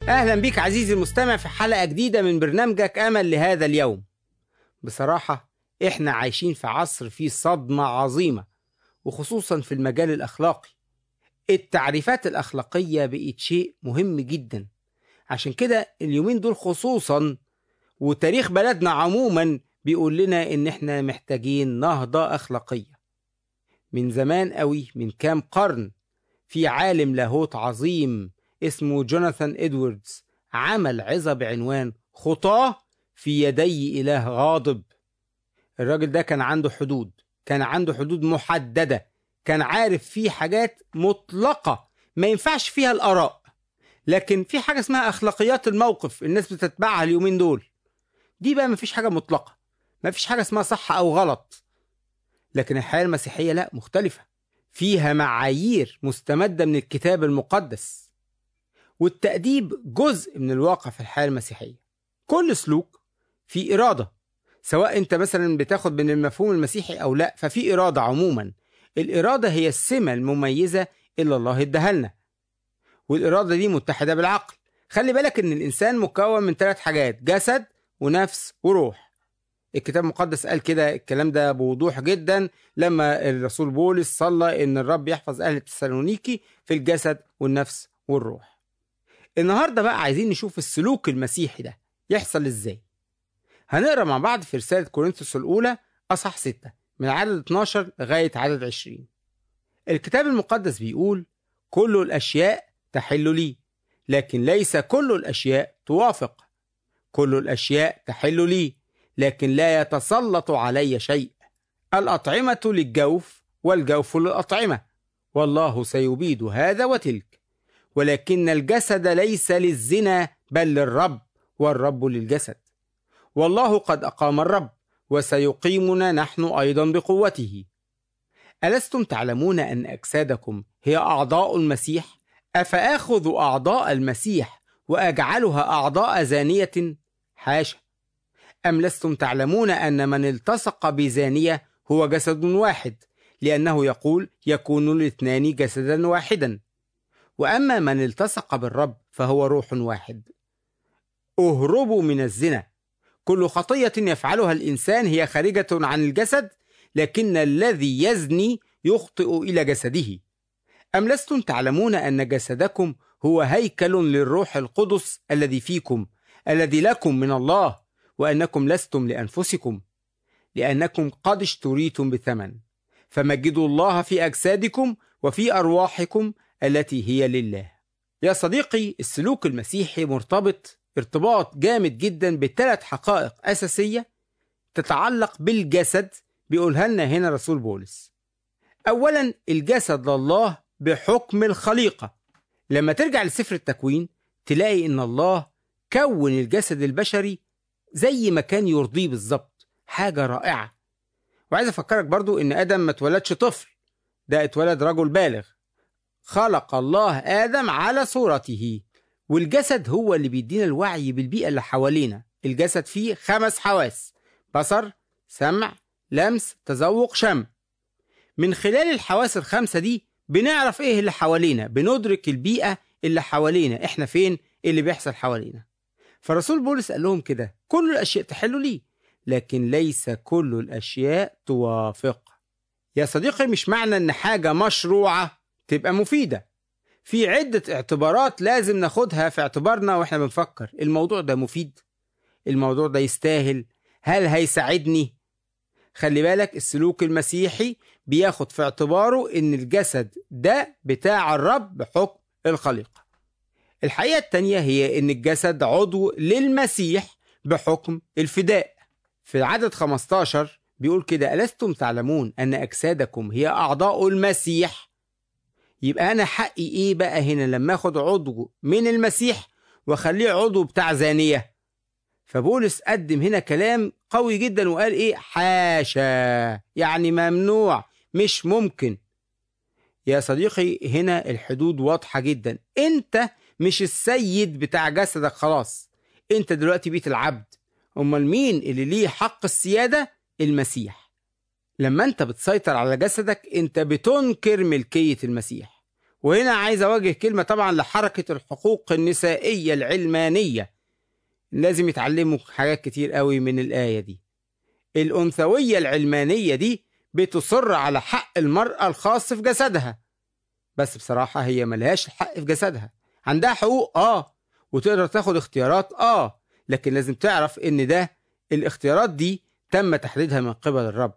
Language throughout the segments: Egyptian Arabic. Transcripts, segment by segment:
أهلا بيك عزيزي المستمع في حلقة جديدة من برنامجك أمل لهذا اليوم بصراحة إحنا عايشين في عصر فيه صدمة عظيمة وخصوصا في المجال الأخلاقي التعريفات الأخلاقية بقت شيء مهم جدا عشان كده اليومين دول خصوصا وتاريخ بلدنا عموما بيقول لنا إن إحنا محتاجين نهضة أخلاقية من زمان قوي من كام قرن في عالم لاهوت عظيم اسمه جوناثان إدواردز عمل عظة بعنوان خطاه في يدي إله غاضب الراجل ده كان عنده حدود كان عنده حدود محددة كان عارف في حاجات مطلقة ما ينفعش فيها الآراء لكن في حاجة اسمها أخلاقيات الموقف الناس بتتبعها اليومين دول دي بقى مفيش حاجة مطلقة مفيش حاجة اسمها صح أو غلط لكن الحياة المسيحية لا مختلفة فيها معايير مستمدة من الكتاب المقدس والتأديب جزء من الواقع في الحياة المسيحية كل سلوك في إرادة سواء أنت مثلا بتاخد من المفهوم المسيحي أو لا ففي إرادة عموما الإرادة هي السمة المميزة اللي الله اداها لنا والإرادة دي متحدة بالعقل خلي بالك إن الإنسان مكون من ثلاث حاجات جسد ونفس وروح الكتاب المقدس قال كده الكلام ده بوضوح جدا لما الرسول بولس صلى ان الرب يحفظ اهل تسالونيكي في الجسد والنفس والروح النهارده بقى عايزين نشوف السلوك المسيحي ده يحصل ازاي هنقرا مع بعض في رساله كورنثوس الاولى اصح 6 من عدد 12 لغايه عدد 20 الكتاب المقدس بيقول كل الاشياء تحل لي لكن ليس كل الاشياء توافق كل الاشياء تحل لي لكن لا يتسلط علي شيء الأطعمة للجوف والجوف للأطعمة والله سيبيد هذا وتلك ولكن الجسد ليس للزنا بل للرب والرب للجسد والله قد أقام الرب وسيقيمنا نحن أيضا بقوته ألستم تعلمون أن أجسادكم هي أعضاء المسيح أفآخذ أعضاء المسيح وأجعلها أعضاء زانية حاشا أم لستم تعلمون أن من التصق بزانية هو جسد واحد لأنه يقول يكون الاثنان جسدا واحدا وأما من التصق بالرب فهو روح واحد اهربوا من الزنا كل خطية يفعلها الإنسان هي خارجة عن الجسد لكن الذي يزني يخطئ إلى جسده أم لستم تعلمون أن جسدكم هو هيكل للروح القدس الذي فيكم الذي لكم من الله وأنكم لستم لأنفسكم لأنكم قد اشتريتم بثمن فمجدوا الله في أجسادكم وفي أرواحكم التي هي لله يا صديقي السلوك المسيحي مرتبط ارتباط جامد جدا بثلاث حقائق أساسية تتعلق بالجسد بيقولها لنا هنا رسول بولس أولا الجسد لله بحكم الخليقة لما ترجع لسفر التكوين تلاقي إن الله كون الجسد البشري زي ما كان يرضيه بالظبط حاجة رائعة وعايز أفكرك برضو إن آدم ما اتولدش طفل ده اتولد رجل بالغ خلق الله آدم على صورته والجسد هو اللي بيدينا الوعي بالبيئة اللي حوالينا الجسد فيه خمس حواس بصر سمع لمس تذوق شم من خلال الحواس الخمسة دي بنعرف ايه اللي حوالينا بندرك البيئة اللي حوالينا احنا فين اللي بيحصل حوالينا فرسول بولس قال لهم كده كل الأشياء تحل لي لكن ليس كل الأشياء توافق يا صديقي مش معنى إن حاجة مشروعة تبقى مفيدة في عدة اعتبارات لازم ناخدها في اعتبارنا واحنا بنفكر الموضوع ده مفيد الموضوع ده يستاهل هل هيساعدني خلي بالك السلوك المسيحي بياخد في اعتباره ان الجسد ده بتاع الرب بحكم الخليقه الحقيقة التانية هي إن الجسد عضو للمسيح بحكم الفداء في عدد 15 بيقول كده ألستم تعلمون أن أجسادكم هي أعضاء المسيح يبقى أنا حقي إيه بقى هنا لما أخد عضو من المسيح وأخليه عضو بتاع زانية فبولس قدم هنا كلام قوي جدا وقال إيه حاشا يعني ممنوع مش ممكن يا صديقي هنا الحدود واضحة جدا أنت مش السيد بتاع جسدك خلاص انت دلوقتي بيت العبد امال مين اللي ليه حق السيادة المسيح لما انت بتسيطر على جسدك انت بتنكر ملكية المسيح وهنا عايز أوجه كلمة طبعا لحركة الحقوق النسائية العلمانية لازم يتعلموا حاجات كتير قوي من الآية دي الأنثوية العلمانية دي بتصر على حق المرأة الخاص في جسدها بس بصراحة هي ملهاش الحق في جسدها عندها حقوق آه وتقدر تاخد اختيارات آه لكن لازم تعرف إن ده الاختيارات دي تم تحديدها من قبل الرب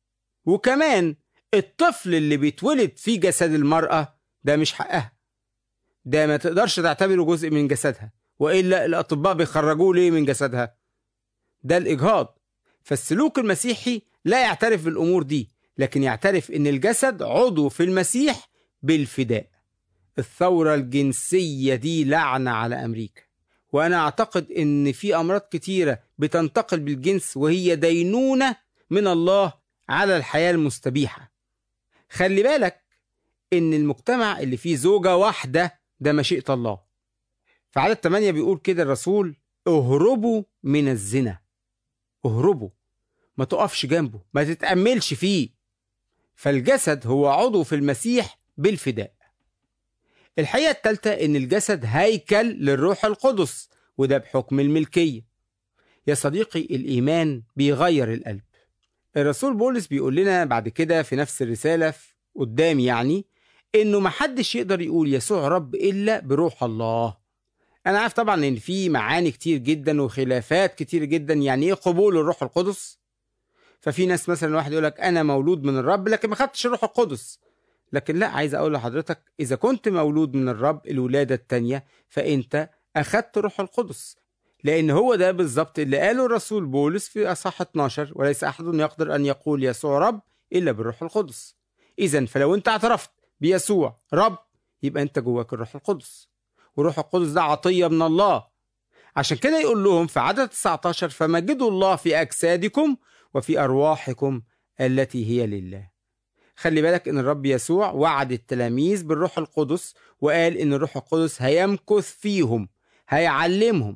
وكمان الطفل اللي بيتولد في جسد المرأة ده مش حقها ده ما تقدرش تعتبره جزء من جسدها وإلا الأطباء بيخرجوه ليه من جسدها ده الإجهاض فالسلوك المسيحي لا يعترف بالأمور دي لكن يعترف إن الجسد عضو في المسيح بالفداء الثورة الجنسية دي لعنة على أمريكا وأنا أعتقد إن في أمراض كتيرة بتنتقل بالجنس وهي دينونة من الله على الحياة المستبيحة خلي بالك إن المجتمع اللي فيه زوجة واحدة ده مشيئة الله في عدد 8 بيقول كده الرسول اهربوا من الزنا اهربوا ما تقفش جنبه ما تتأملش فيه فالجسد هو عضو في المسيح بالفداء الحقيقة الثالثة إن الجسد هيكل للروح القدس وده بحكم الملكية يا صديقي الإيمان بيغير القلب الرسول بولس بيقول لنا بعد كده في نفس الرسالة قدام يعني إنه محدش يقدر يقول يسوع رب إلا بروح الله أنا عارف طبعا إن في معاني كتير جدا وخلافات كتير جدا يعني إيه قبول الروح القدس ففي ناس مثلا واحد يقول لك أنا مولود من الرب لكن ما خدتش الروح القدس لكن لا عايز اقول لحضرتك اذا كنت مولود من الرب الولاده الثانيه فانت اخذت روح القدس لان هو ده بالظبط اللي قاله الرسول بولس في اصحاح 12 وليس احد يقدر ان يقول يسوع رب الا بالروح القدس اذا فلو انت اعترفت بيسوع رب يبقى انت جواك الروح القدس والروح القدس ده عطيه من الله عشان كده يقول لهم في عدد 19 فمجدوا الله في اجسادكم وفي ارواحكم التي هي لله خلي بالك ان الرب يسوع وعد التلاميذ بالروح القدس وقال ان الروح القدس هيمكث فيهم هيعلمهم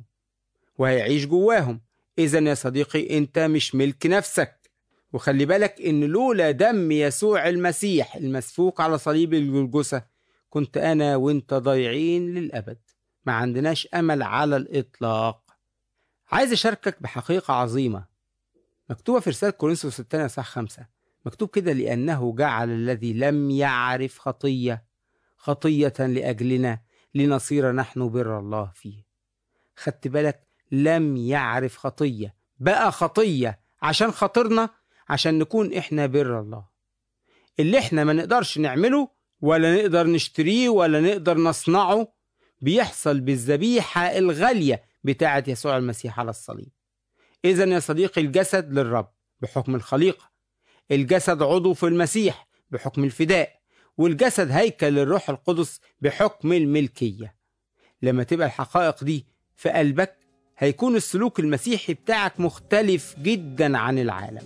وهيعيش جواهم اذا يا صديقي انت مش ملك نفسك وخلي بالك ان لولا دم يسوع المسيح المسفوك على صليب الجلجسة كنت انا وانت ضايعين للابد ما عندناش امل على الاطلاق عايز اشاركك بحقيقة عظيمة مكتوبة في رسالة كورنثوس الثانية صح خمسة مكتوب كده لأنه جعل الذي لم يعرف خطية خطية لأجلنا لنصير نحن بر الله فيه خدت بالك لم يعرف خطية بقى خطية عشان خاطرنا عشان نكون إحنا بر الله اللي إحنا ما نقدرش نعمله ولا نقدر نشتريه ولا نقدر نصنعه بيحصل بالذبيحة الغالية بتاعة يسوع المسيح على الصليب إذا يا صديقي الجسد للرب بحكم الخليقة الجسد عضو في المسيح بحكم الفداء والجسد هيكل للروح القدس بحكم الملكية لما تبقى الحقائق دي في قلبك هيكون السلوك المسيحي بتاعك مختلف جدا عن العالم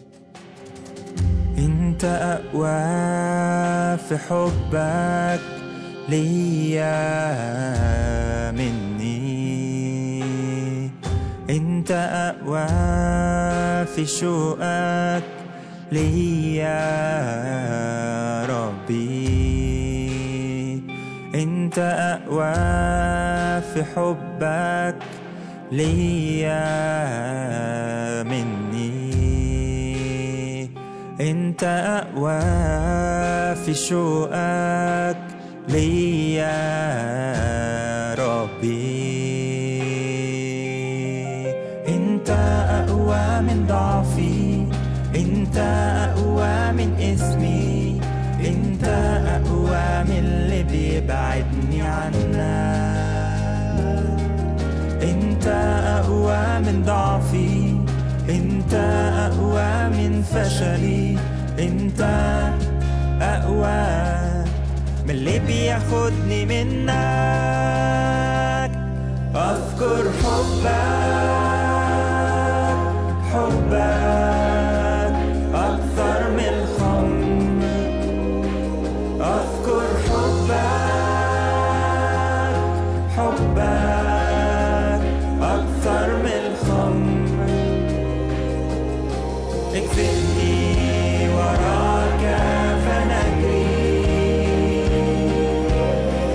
انت اقوى في حبك ليا مني انت اقوى في شوقك ليا ربي انت اقوى في حبك ليا مني انت اقوى في شوقك ليا ربي انت اقوى من ضعفي انت اقوى من اسمي انت اقوى من اللي بيبعدني عنك انت اقوى من ضعفي انت اقوى من فشلي انت اقوى من اللي بياخدني منك اذكر حبك حبك اكثر من الخمر اذكر حبك حبك اكثر من الخمر اكفئني وراك فنجري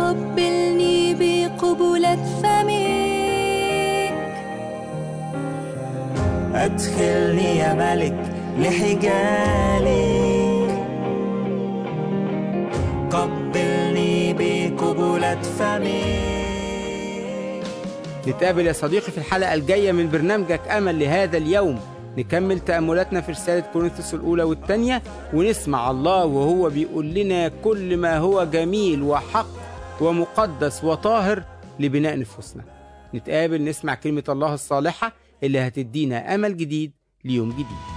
قبلني بقبلة فمك أدخلني يا ملك لحجالك قبلني بقبلة فمك نتقابل يا صديقي في الحلقة الجاية من برنامجك أمل لهذا اليوم نكمل تأملاتنا في رسالة كورنثوس الأولى والثانية ونسمع الله وهو بيقول لنا كل ما هو جميل وحق ومقدس وطاهر لبناء نفوسنا نتقابل نسمع كلمة الله الصالحة اللي هتدينا أمل جديد ليوم جديد